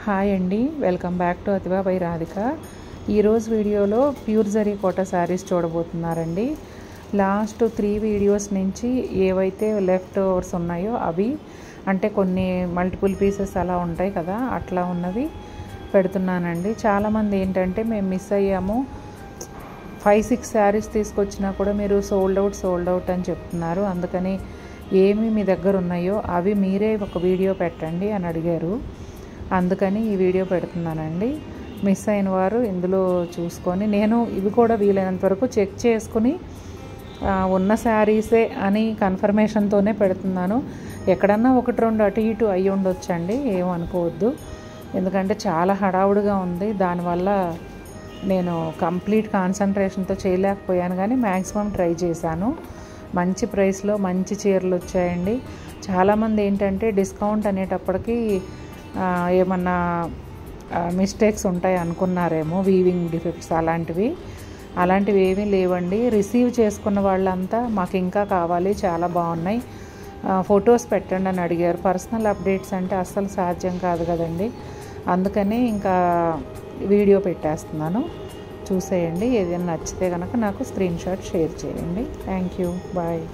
hi అండి welcome back to అతిబాబాయి రాధిక ఈరోజు వీడియోలో ప్యూర్ జరీ కోట శారీస్ చూడబోతున్నారండి లాస్ట్ త్రీ వీడియోస్ నుంచి ఏవైతే లెఫ్ట్ ఓవర్స్ ఉన్నాయో అవి అంటే కొన్ని మల్టిపుల్ పీసెస్ అలా ఉంటాయి కదా అట్లా ఉన్నవి పెడుతున్నానండి చాలామంది ఏంటంటే మేము మిస్ అయ్యాము ఫైవ్ సిక్స్ శారీస్ తీసుకొచ్చినా కూడా మీరు సోల్డ్ అవుట్ సోల్డ్ అవుట్ అని చెప్తున్నారు అందుకని ఏమి మీ దగ్గర ఉన్నాయో అవి మీరే ఒక వీడియో పెట్టండి అని అడిగారు అందుకని ఈ వీడియో పెడుతున్నానండి మిస్ అయిన వారు ఇందులో చూసుకొని నేను ఇవి కూడా వీలైనంత వరకు చెక్ చేసుకుని ఆ, ఉన్న శారీసే అని కన్ఫర్మేషన్తోనే పెడుతున్నాను ఎక్కడన్నా ఒకటి రెండు అటు ఇటు అయ్యి ఉండొచ్చండి ఏమనుకోవద్దు ఎందుకంటే చాలా హడావుడిగా ఉంది దానివల్ల నేను కంప్లీట్ కాన్సన్ట్రేషన్తో చేయలేకపోయాను కానీ మ్యాక్సిమం ట్రై చేశాను మంచి ప్రైస్లో మంచి చీరలు వచ్చాయండి చాలామంది ఏంటంటే డిస్కౌంట్ అనేటప్పటికి ఆ, ఏమన్నా మిస్టేక్స్ ఉంటాయి అనుకున్నారేమో వీవింగ్ డిఫెక్ట్స్ అలాంటివి అలాంటివి ఏమీ లేవండి రిసీవ్ చేసుకున్న వాళ్ళంతా మాకు ఇంకా కావాలి చాలా బాగున్నాయి ఫొటోస్ పెట్టండి అని అడిగారు పర్సనల్ అప్డేట్స్ అంటే అస్సలు సాధ్యం కాదు కదండి అందుకని ఇంకా వీడియో పెట్టేస్తున్నాను చూసేయండి ఏదైనా నచ్చితే కనుక నాకు స్క్రీన్ షాట్ షేర్ చేయండి థ్యాంక్ యూ బాయ్